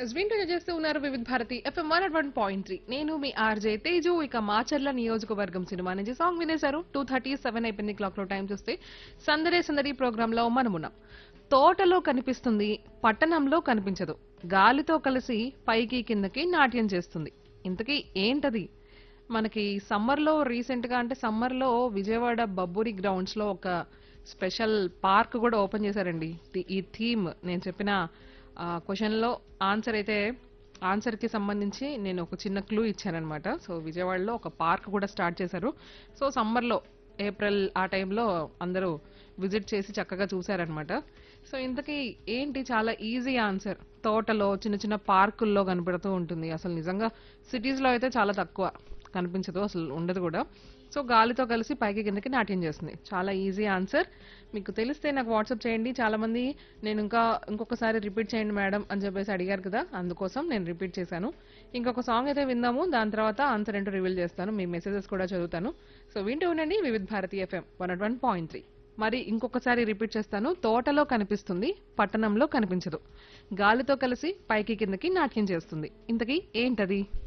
వింటూ చేస్తూ ఉన్నారు Vividh Bharati FM one one point three నేను మీ ఆర్జే తేజు ఇక మాచర్ల నియోజకవర్గం సినిమా నుంచి సాంగ్ వినేశారు టూ థర్టీ సెవెన్ అయిపోయింది క్లాక్ లో టైం చూస్తే సందడే సందడి ప్రోగ్రామ్ లో మనమున్నాం తోటలో కనిపిస్తుంది పట్టణంలో కనిపించదు గాలితో కలిసి పైకి కిందకి నాట్యం చేస్తుంది ఇంతకీ ఏంటది మనకి సమ్మర్ లో రీసెంట్ గా అంటే సమ్మర్ లో విజయవాడ బబ్బూరి గ్రౌండ్స్ లో ఒక స్పెషల్ పార్క్ కూడా ఓపెన్ చేశారండి ది- ఈ థీమ్ నేను చెప్పిన క్వశ్చన్ లో ఆన్సర్ అయితే ఆన్సర్ కి సంబంధించి నేను ఒక చిన్న క్లూ ఇచ్చానమాట సో విజయవాడలో ఒక పార్క్ కూడా స్టార్ట్ చేశారు సో సమ్మర్ లో ఏప్రిల్ ఆ టైంలో అందరూ విజిట్ చేసి చక్కగా చూశారనమాట సో ఇంతకీ ఏంటి చాలా ఈజీ ఆన్సర్ తోటలో చిన్న చిన్న పార్కుల్లో కనపడుతూ ఉంటుంది అసలు నిజంగా సిటీస్ లో అయితే చాలా తక్కువ కనిపించదు అసలు ఉండదు కూడా సో గాలితో కలిసి పైకి కిందకి నాట్యం చేస్తుంది చాలా ఈజీ ఆన్సర్ మీకు తెలిస్తే నాకు వాట్సాప్ చేయండి చాలా మంది నేను ఇంకా ఇంకొకసారి రిపీట్ చేయండి మేడం అని చెప్పేసి అడిగారు కదా అందుకోసం నేను రిపీట్ చేశాను ఇంకొక సాంగ్ అయితే విందాము దాని తర్వాత ఆన్సర్ ఏంటో రివీల్ చేస్తాను మీ మెసేజెస్ కూడా చదువుతాను సో వింటూ ఉండండి Vividh Bharati FM one one point three మరి ఇంకొకసారి రిపీట్ చేస్తాను తోటలో కనిపిస్తుంది పట్టణంలో కనిపించదు గాలితో కలిసి పైకి కిందకి నాట్యం చేస్తుంది ఇంతకీ ఏంటది